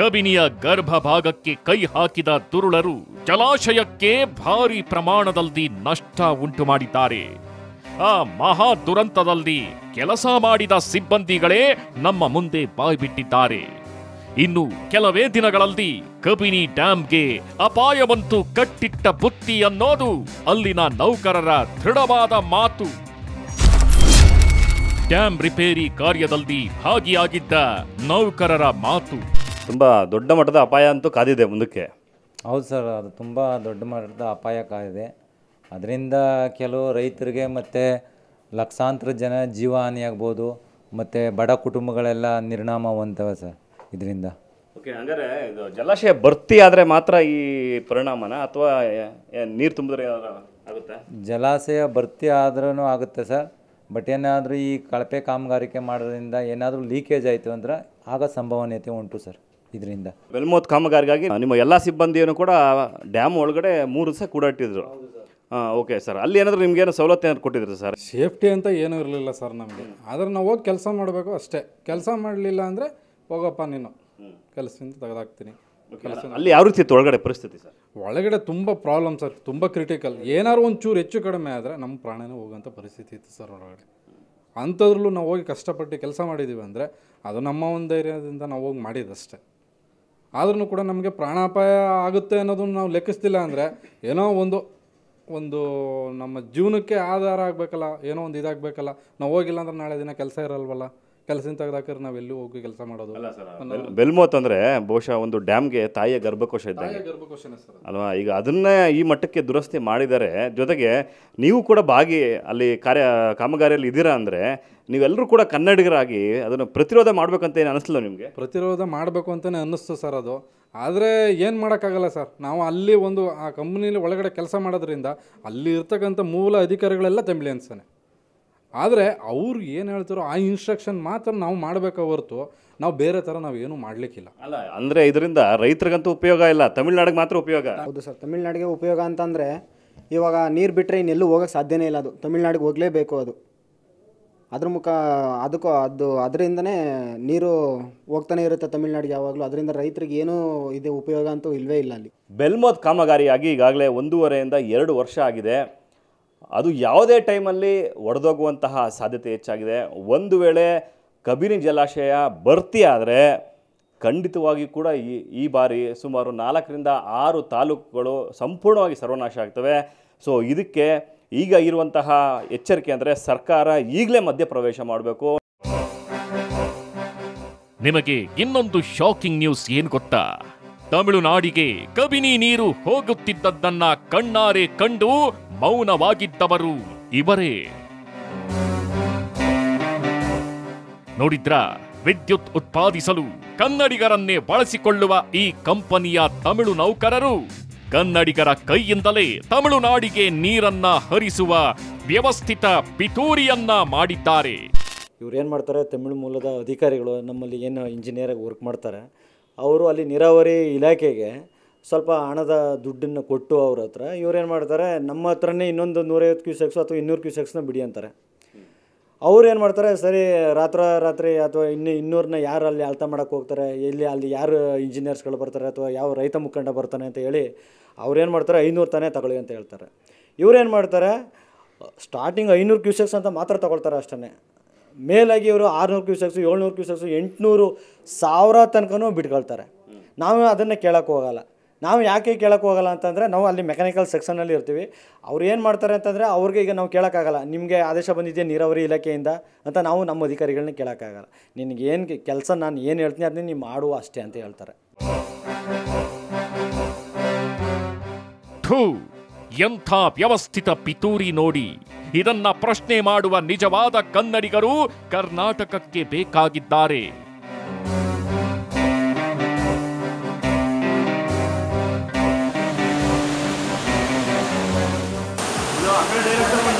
ಕಬಿನಿಯ ಗರ್ಭಭಾಗಕ್ಕೆ ಕೈ ಹಾಕಿದ ದುರುಳರು ಜಲಾಶಯಕ್ಕೆ ಭಾರಿ ಪ್ರಮಾಣದಲ್ಲಿ ನಷ್ಟ ಉಂಟು ಮಾಡಿದ್ದಾರೆ ಆ ಮಹಾ ದುರಂತದಲ್ಲಿ ಕೆಲಸ ಮಾಡಿದ ಸಿಬ್ಬಂದಿಗಳೇ ನಮ್ಮ ಮುಂದೆ ಬಾಯ್ಬಿಟ್ಟಿದ್ದಾರೆ ಇನ್ನು ಕೆಲವೇ ದಿನಗಳಲ್ಲಿ ಕಬಿನಿ ಡ್ಯಾಂಗೆ ಅಪಾಯವಂತೂ ಕಟ್ಟಿಟ್ಟ ಬುತ್ತಿ ಅನ್ನೋದು ಅಲ್ಲಿನ ನೌಕರರ ದೃಢವಾದ ಮಾತು ಡ್ಯಾಂ ರಿಪೇರಿ ಕಾರ್ಯದಲ್ಲಿ ಭಾಗಿಯಾಗಿದ್ದ ನೌಕರರ ಮಾತು ತುಂಬ ದೊಡ್ಡ ಮಟ್ಟದ ಅಪಾಯ ಅಂತೂ ಕಾದಿದೆ ಮುಂದಕ್ಕೆ ಹೌದು ಸರ್ ಅದು ತುಂಬ ದೊಡ್ಡ ಮಟ್ಟದ ಅಪಾಯಕಾರಿದೆ ಅದರಿಂದ ಕೆಲವು ರೈತರಿಗೆ ಮತ್ತು ಲಕ್ಷಾಂತರ ಜನ ಜೀವಹಾನಿಯಾಗ್ಬೋದು ಮತ್ತು ಬಡ ಕುಟುಂಬಗಳೆಲ್ಲ ನಿರ್ನಾಮ ಹೊಂದ್ತವೆ ಸರ್ ಇದರಿಂದ ಓಕೆ ಹಂಗಾರೆ ಇದು ಜಲಾಶಯ ಭರ್ತಿ ಆದರೆ ಮಾತ್ರ ಈ ಪರಿಣಾಮನ ಅಥವಾ ನೀರು ತುಂಬಿದ್ರೆ ಏನಾದ್ರು ಆಗುತ್ತಾ ಜಲಾಶಯ ಭರ್ತಿ ಆದ್ರೂ ಆಗುತ್ತೆ ಸರ್ ಬಟ್ ಏನಾದರೂ ಈ ಕಳಪೆ ಕಾಮಗಾರಿಕೆ ಮಾಡೋದ್ರಿಂದ ಏನಾದರೂ ಲೀಕೇಜ್ ಆಯಿತು ಅಂದ್ರೆ ಆಗ ಸಂಭವನೀಯತೆ ಉಂಟು ಸರ್ ಇದರಿಂದ ವೆಲ್ಮೋತ್ ಕಾಮಗಾರಿಗಾಗಿ ನಿಮ್ಮ ಎಲ್ಲ ಸಿಬ್ಬಂದಿಯನ್ನು ಕೂಡ ಡ್ಯಾಮ್ ಒಳಗಡೆ ಮೂರು ದಿವಸ ಕೂಡಾಟಿದ್ರು ಹಾಂ ಓಕೆ ಸರ್ ಅಲ್ಲಿ ಏನಾದರೂ ನಿಮ್ಗೇನು ಸವಲತ್ತು ಏನಾದ್ರು ಕೊಟ್ಟಿದ್ರು ಸರ್ ಸೇಫ್ಟಿ ಅಂತ ಏನೂ ಇರಲಿಲ್ಲ ಸರ್ ನಮಗೆ ಆದರೆ ನಾವು ಹೋಗಿ ಕೆಲಸ ಮಾಡಬೇಕು ಅಷ್ಟೇ ಕೆಲಸ ಮಾಡಲಿಲ್ಲ ಅಂದರೆ ಹೋಗಪ್ಪ ನೀನು ಕೆಲಸದಿಂದ ತೆಗೆದಾಕ್ತೀನಿ ಕೆಲಸ ಅಲ್ಲಿ ಯಾವ ರೀತಿ ಇತ್ತು ಒಳಗಡೆ ಪರಿಸ್ಥಿತಿ ಸರ್ ಒಳಗಡೆ ತುಂಬ ಪ್ರಾಬ್ಲಮ್ ಸರ್ ತುಂಬ ಕ್ರಿಟಿಕಲ್ ಏನಾದ್ರು ಒಂದು ಚೂರು ಹೆಚ್ಚು ಕಡಿಮೆ ಆದರೆ ನಮ್ಮ ಪ್ರಾಣನೇ ಹೋಗೋಂಥ ಪರಿಸ್ಥಿತಿ ಇತ್ತು ಸರ್ ಒಳಗಡೆ ಅಂಥದ್ರಲ್ಲೂ ನಾವು ಹೋಗಿ ಕಷ್ಟಪಟ್ಟು ಕೆಲಸ ಮಾಡಿದ್ದೀವಿ ಅಂದರೆ ಅದು ನಮ್ಮ ಒಂದು ಧೈರ್ಯದಿಂದ ನಾವು ಹೋಗಿ ಮಾಡಿದ್ದಷ್ಟೇ ಆದ್ರೂ ಕೂಡ ನಮಗೆ ಪ್ರಾಣಾಪಾಯ ಆಗುತ್ತೆ ಅನ್ನೋದನ್ನು ನಾವು ಲೆಕ್ಕಿಸ್ತಿಲ್ಲ ಅಂದರೆ ಏನೋ ಒಂದು ಒಂದು ನಮ್ಮ ಜೀವನಕ್ಕೆ ಆಧಾರ ಆಗಬೇಕಲ್ಲ ಏನೋ ಒಂದು ಇದಾಗಬೇಕಲ್ಲ ನಾವು ಹೋಗಿಲ್ಲ ಅಂದ್ರೆ ನಾಳೆ ದಿನ ಕೆಲಸ ಇರಲ್ವಲ್ಲ ಕೆಲಸದಿಂದ ತೆಗೆದಾಕಿದ್ರೆ ನಾವು ಎಲ್ಲಿ ಹೋಗಿ ಕೆಲಸ ಮಾಡೋದು ಬೆಲ್- ಬೆಲ್ಮೋತ್ ಅಂದರೆ ಬಹುಶಃ ಒಂದು ಡ್ಯಾಮ್ಗೆ ತಾಯಿಯ ಗರ್ಭಕೋಶ ಇದ್ದಂಗೆ ಗರ್ಭಕೋಶನೇ ಸರ್ ಅಲ್ವಾ ಈಗ ಅದನ್ನೇ ಈ ಮಟ್ಟಕ್ಕೆ ದುರಸ್ತಿ ಮಾಡಿದ್ದಾರೆ ಜೊತೆಗೆ ನೀವು ಕೂಡ ಭಾಗಿ ಅಲ್ಲಿ ಕಾರ್ಯ ಕಾಮಗಾರಿಯಲ್ಲಿ ಇದ್ದೀರಾ ಅಂದರೆ ನೀವೆಲ್ಲರೂ ಕೂಡ ಕನ್ನಡಿಗರಾಗಿ ಅದನ್ನು ಪ್ರತಿರೋಧ ಮಾಡ್ಬೇಕಂತ ಏನು ಅನಿಸ್ಲಿಲ್ಲ ನಿಮಗೆ ಪ್ರತಿರೋಧ ಮಾಡಬೇಕು ಅಂತಲೇ ಅನ್ನಿಸ್ತು ಸರ್ ಅದು ಆದರೆ ಏನು ಮಾಡೋಕ್ಕಾಗಲ್ಲ ಸರ್ ನಾವು ಅಲ್ಲಿ ಒಂದು ಆ ಕಂಪ್ನಿಲಿ ಒಳಗಡೆ ಕೆಲಸ ಮಾಡೋದ್ರಿಂದ ಅಲ್ಲಿ ಇರ್ತಕ್ಕಂಥ ಮೂಲ ಅಧಿಕಾರಿಗಳೆಲ್ಲ ತಮಿಳಿಯನ್ಸನೇ ಆದರೆ ಅವ್ರು ಏನು ಹೇಳ್ತಾರೋ ಆ ಇನ್ಸ್ಟ್ರಕ್ಷನ್ ಮಾತ್ರ ನಾವು ಮಾಡಬೇಕ ಹೊರತು ನಾವು ಬೇರೆ ಥರ ನಾವು ಏನೂ ಮಾಡಲಿಕ್ಕಿಲ್ಲ ಅಲ್ಲ ಅಂದರೆ ಇದರಿಂದ ರೈತರಿಗಂತೂ ಉಪಯೋಗ ಇಲ್ಲ ತಮಿಳ್ನಾಡಿಗೆ ಮಾತ್ರ ಉಪಯೋಗ ಹೌದು ಸರ್ ತಮಿಳ್ನಾಡಿಗೆ ಉಪಯೋಗ ಅಂತಂದರೆ ಇವಾಗ ನೀರು ಬಿಟ್ಟರೆ ಇನ್ನೆಲ್ಲೂ ಹೋಗೋಕ್ಕೆ ಸಾಧ್ಯನೇ ಇಲ್ಲ ಅದು ತಮಿಳ್ನಾಡಿಗೆ ಹೋಗಲೇಬೇಕು ಅದು ಅದ್ರ ಮುಖ ಅದಕ್ಕೂ ಅದು ಅದರಿಂದನೇ ನೀರು ಹೋಗ್ತಾನೆ ಇರುತ್ತೆ ತಮಿಳ್ನಾಡಿಗೆ ಯಾವಾಗಲೂ ಅದರಿಂದ ರೈತರಿಗೆ ಏನೂ ಇದೆ ಉಪಯೋಗ ಅಂತೂ ಇಲ್ಲವೇ ಇಲ್ಲ ಅಲ್ಲಿ ಬೆಲ್ಮೋತ್ ಕಾಮಗಾರಿಯಾಗಿ ಈಗಾಗಲೇ ಒಂದೂವರೆಯಿಂದ ಎರಡು ವರ್ಷ ಆಗಿದೆ ಅದು ಯಾವುದೇ ಟೈಮಲ್ಲಿ ಒಡೆದೋಗುವಂತಹ ಸಾಧ್ಯತೆ ಹೆಚ್ಚಾಗಿದೆ ಒಂದು ವೇಳೆ ಕಬಿನಿ ಜಲಾಶಯ ಭರ್ತಿ ಆದರೆ ಖಂಡಿತವಾಗಿ ಕೂಡ ಈ ಈ ಬಾರಿ ಸುಮಾರು ನಾಲ್ಕರಿಂದ ಆರು ತಾಲೂಕುಗಳು ಸಂಪೂರ್ಣವಾಗಿ ಸರ್ವನಾಶ ಆಗ್ತವೆ ಸೊ ಇದಕ್ಕೆ ಈಗ ಇರುವಂತಹ ಎಚ್ಚರಿಕೆ ಅಂದರೆ ಸರ್ಕಾರ ಈಗಲೇ ಮಧ್ಯಪ್ರವೇಶ ಮಾಡಬೇಕು ನಿಮಗೆ ಇನ್ನೊಂದು ಶಾಕಿಂಗ್ ನ್ಯೂಸ್ ಏನ್ ಗೊತ್ತಾ ತಮಿಳುನಾಡಿಗೆ ಕಬಿನಿ ನೀರು ಹೋಗುತ್ತಿದ್ದದ್ದನ್ನ ಕಣ್ಣಾರೆ ಕಂಡು ಮೌನವಾಗಿದ್ದವರು ಇವರೇ ನೋಡಿದ್ರ ವಿದ್ಯುತ್ ಉತ್ಪಾದಿಸಲು ಕನ್ನಡಿಗರನ್ನೇ ಬಳಸಿಕೊಳ್ಳುವ ಈ ಕಂಪನಿಯ ತಮಿಳು ನೌಕರರು ಕನ್ನಡಿಗರ ಕೈಯಿಂದಲೇ ತಮಿಳುನಾಡಿಗೆ ನೀರನ್ನ ಹರಿಸುವ ವ್ಯವಸ್ಥಿತ ಪಿತೂರಿಯನ್ನ ಮಾಡಿದ್ದಾರೆ ಇವ್ರು ಏನು ಮಾಡ್ತಾರೆ ತಮಿಳು ಮೂಲದ ಅಧಿಕಾರಿಗಳು ನಮ್ಮಲ್ಲಿ ಏನು ಇಂಜಿನಿಯರಾಗಿ ವರ್ಕ್ ಮಾಡ್ತಾರೆ ಅವರು ಅಲ್ಲಿ ನೀರಾವರಿ ಇಲಾಖೆಗೆ ಸ್ವಲ್ಪ ಹಣದ ದುಡ್ಡನ್ನು ಕೊಟ್ಟು ಅವ್ರ ಹತ್ರ ಇವ್ರು ಏನು ಮಾಡ್ತಾರೆ ನಮ್ಮ ಹತ್ರನೇ ಇನ್ನೊಂದು ನೂರೈವತ್ತು ಕ್ಯೂಸೆಕ್ಸು ಅಥವಾ ಇನ್ನೂರು ಕ್ಯೂಸೆಕ್ಸ್ನ ಬಿಡಿ ಅಂತಾರೆ ಅವ್ರು ಏನು ಮಾಡ್ತಾರೆ ಸರಿ ರಾತ್ರೋ ರಾತ್ರಿ ಅಥವಾ ಇನ್ನು ಇನ್ನೂರನ್ನ ಯಾರು ಅಲ್ಲಿ ಅಳ್ತ ಮಾಡೋಕ್ಕೆ ಹೋಗ್ತಾರೆ ಎಲ್ಲಿ ಅಲ್ಲಿ ಯಾರು ಇಂಜಿನಿಯರ್ಸ್ಗಳು ಬರ್ತಾರೆ ಅಥವಾ ಯಾವ ರೈತ ಮುಖಂಡ ಬರ್ತಾನೆ ಅಂತ ಹೇಳಿ ಅವ್ರೇನು ಮಾಡ್ತಾರೆ ಐನೂರು ತಾನೇ ತಗೊಳ್ಳಿ ಅಂತ ಹೇಳ್ತಾರೆ ಇವ್ರೇನು ಮಾಡ್ತಾರೆ ಸ್ಟಾರ್ಟಿಂಗ್ ಐನೂರು ಕ್ಯೂಸೆಕ್ಸ್ ಅಂತ ಮಾತ್ರ ತಗೊಳ್ತಾರೆ ಅಷ್ಟೇ ಮೇಲಾಗಿ ಇವರು ಆರುನೂರು ಕ್ಯೂಸೆಕ್ಸು ಏಳ್ನೂರು ಕ್ಯೂಸೆಕ್ಸು ಎಂಟುನೂರು ಸಾವಿರ ತನಕನೂ ಬಿಟ್ಕೊಳ್ತಾರೆ ನಾವು ಅದನ್ನು ಕೇಳೋಕ್ಕೆ ಹೋಗಲ್ಲ ನಾವು ಯಾಕೆ ಕೇಳೋಕ್ಕೆ ಹೋಗಲ್ಲ ಅಂತಂದರೆ ನಾವು ಅಲ್ಲಿ ಮೆಕ್ಯಾನಿಕಲ್ ಸೆಕ್ಷನಲ್ಲಿ ಇರ್ತೀವಿ ಅವ್ರು ಏನು ಮಾಡ್ತಾರೆ ಅಂತಂದರೆ ಅವ್ರಿಗೆ ಈಗ ನಾವು ಕೇಳೋಕ್ಕಾಗಲ್ಲ ನಿಮಗೆ ಆದೇಶ ಬಂದಿದೆಯಾ ನೀರಾವರಿ ಇಲಾಖೆಯಿಂದ ಅಂತ ನಾವು ನಮ್ಮ ಅಧಿಕಾರಿಗಳನ್ನ ಕೇಳೋಕ್ಕಾಗಲ್ಲ ನಿನಗೆ ಏನು ಕೆಲಸ ನಾನು ಏನು ಹೇಳ್ತೀನಿ ಅದನ್ನ ನೀವು ಮಾಡುವ ಅಷ್ಟೇ ಅಂತ ಹೇಳ್ತಾರೆ ಥೂ ಎಂಥ ವ್ಯವಸ್ಥಿತ ಪಿತೂರಿ ನೋಡಿ ಇದನ್ನ ಪ್ರಶ್ನೆ ಮಾಡುವ ನಿಜವಾದ ಕನ್ನಡಿಗರು ಕರ್ನಾಟಕಕ್ಕೆ ಬೇಕಾಗಿದ್ದಾರೆ ಇದು ಆ ಕಡೆ ಡೈರೆಕ್ಟರ್